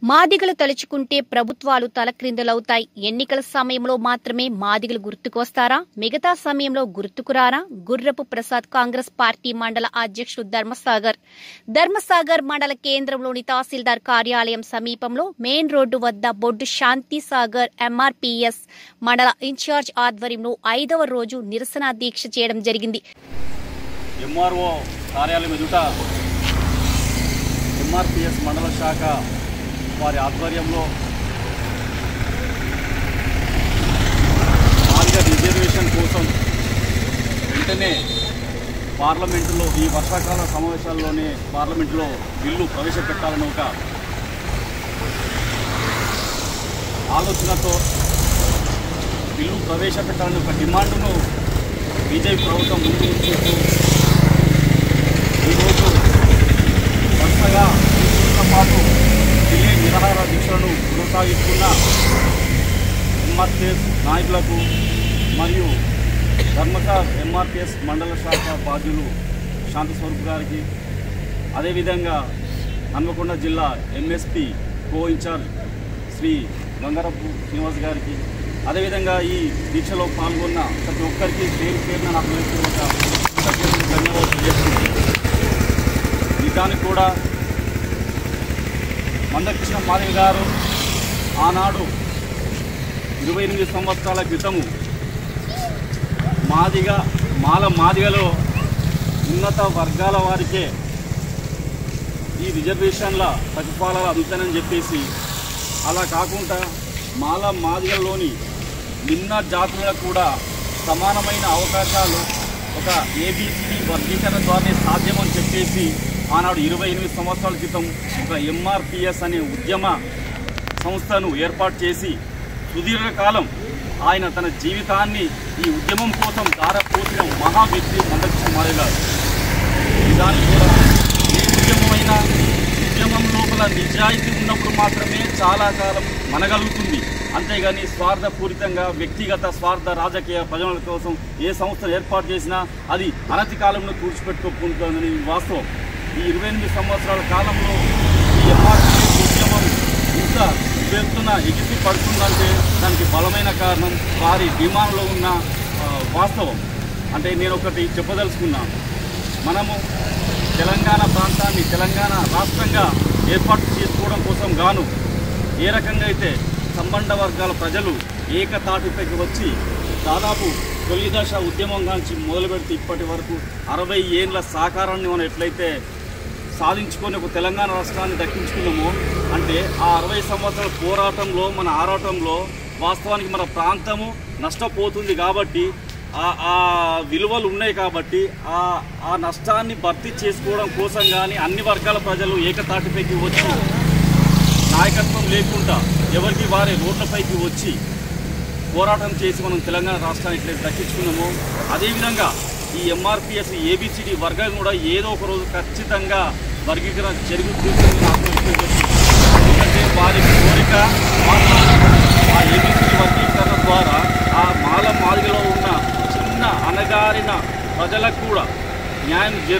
మాదిగలు తలుచుకుంటే ప్రభుత్వాలు తలక్రిందులవుతాయి ఎన్నికల సమయంలో మాత్రమే మాదిగలు గుర్తుకొస్తారా మిగతా సమయంలో గుర్తుకురారా గుర్రపు ప్రసాద్ కాంగ్రెస్ పార్టీ మండల అధ్యక్షుడు ధర్మసాగర్ ధర్మసాగర్ మండల కేంద్రంలోని తహసీల్దార్ కార్యాలయం సమీపంలో మెయిన్ రోడ్డు వద్ద బొడ్డు శాంతి సాగర్ ఎంఆర్పీఎస్ మండల ఇన్ఛార్జ్ ఆధ్వర్యంలో ఐదవ రోజు నిరసన దీక్ష చేయడం జరిగింది ఎంఆర్ఓ కార్యాలయం ఎదుట ఎంఆర్పిఎస్ మండల శాఖ వారి ఆధ్వర్యంలో మాదిగ రిజర్వేషన్ కోసం వెంటనే పార్లమెంటులో ఈ వర్షాకాల సమావేశాల్లోనే పార్లమెంటులో బిల్లు ప్రవేశపెట్టాలని ఒక ఆలోచనతో బిల్లు ప్రవేశపెట్టాలని ఒక డిమాండ్ను బీజేపీ ప్రభుత్వం ముందు ఉంచుతూ ఈరోజు వరుసగా రోజుల పాటు ఢిల్లీ నిరాహార దీక్షలను కొనసాగిస్తున్న ఎంఆర్పిఎస్ నాయకులకు మరియు ధర్మసార్ ఎంఆర్పిఎస్ మండల శాఖ బాధ్యులు శాంతి స్వరూప్ గారికి అదేవిధంగా హన్మకొండ జిల్లా ఎంఎస్పి కో ఇన్ఛార్జ్ శ్రీ గంగారపు శ్రీనివాస్ గారికి అదేవిధంగా ఈ దీక్షలో పాల్గొన్న ప్రతి ఒక్కరికి పేరు పేరున నాకు ఒక ప్రత్యేక ధన్యవాదాలు చేస్తున్నాను నిజానికి కూడా మందకృష్ణ మాధవి గారు ఆనాడు ఇరవై ఎనిమిది సంవత్సరాల క్రితము మాదిగ మాల మాదిగలో ఉన్నత వర్గాల వారికే ఈ రిజర్వేషన్ల ప్రతిఫలాలు అందుతానని చెప్పేసి అలా కాకుండా మాల మాదిగల్లోని నిన్న జాతులకు కూడా సమానమైన అవకాశాలు ఒక ఏబిసి వర్గీకరణ ద్వారానే సాధ్యమని చెప్పేసి ఆనాడు ఇరవై ఎనిమిది సంవత్సరాల క్రితం ఒక ఎంఆర్పిఎస్ అనే ఉద్యమ సంస్థను ఏర్పాటు చేసి సుదీర్ఘకాలం ఆయన తన జీవితాన్ని ఈ ఉద్యమం కోసం దారపోసిన మహా వ్యక్తి మందకృష్ణ మాయ గారు నిజానికి కూడా ఏ ఉద్యమమైనా ఉద్యమం లోపల నిజాయితీ ఉన్నప్పుడు మాత్రమే చాలా కాలం మనగలుగుతుంది అంతేగాని స్వార్థపూరితంగా వ్యక్తిగత స్వార్థ రాజకీయ ప్రజల కోసం ఏ సంస్థను ఏర్పాటు చేసినా అది అనతి కాలంలో కూర్చిపెట్టుకుంటుందని వాస్తవం ఈ ఇరవై ఎనిమిది సంవత్సరాల కాలంలో ఈ ఎంఆర్పీ ఉద్యమం ఇంత ఉవ్వెత్తున ఎగిసి పడుతుందంటే దానికి బలమైన కారణం వారి డిమాండ్లో ఉన్న ఆ, వాస్తవం అంటే నేను ఒకటి చెప్పదలుచుకున్నాను మనము తెలంగాణ ప్రాంతాన్ని తెలంగాణ రాష్ట్రంగా ఏర్పాటు చేసుకోవడం కోసం గాను ఏ రకంగా అయితే సంబంధ వర్గాల ప్రజలు ఏకతాటిపైకి వచ్చి దాదాపు తొలి దశ ఉద్యమం కాంచి మొదలు పెడితే ఇప్పటి వరకు అరవై ఏళ్ళ సహకారాన్ని మనం ఎట్లయితే సాధించుకొని ఒక తెలంగాణ రాష్ట్రాన్ని దక్కించుకున్నామో అంటే ఆ అరవై సంవత్సరాల పోరాటంలో మన ఆరాటంలో వాస్తవానికి మన ప్రాంతము నష్టపోతుంది కాబట్టి ఆ ఆ విలువలు ఉన్నాయి కాబట్టి ఆ ఆ నష్టాన్ని భర్తీ చేసుకోవడం కోసం కానీ అన్ని వర్గాల ప్రజలు ఏకతాటిపైకి వచ్చి నాయకత్వం లేకుండా ఎవరికి వారే రోడ్లపైకి వచ్చి పోరాటం చేసి మనం తెలంగాణ రాష్ట్రాన్ని ఎట్లయితే దక్కించుకున్నామో అదేవిధంగా ఈ ఎంఆర్పిఎస్ ఏబిసిడి వర్గం కూడా ఏదో ఒక రోజు ఖచ్చితంగా వర్గీకరణ జరుగుతుంది ఎందుకంటే వారి కోరిక ఆ ఏబిసిడి వర్గీకరణ ద్వారా ఆ మాల మాదిగలో ఉన్న చిన్న అనగారిన ప్రజలకు కూడా న్యాయం జరు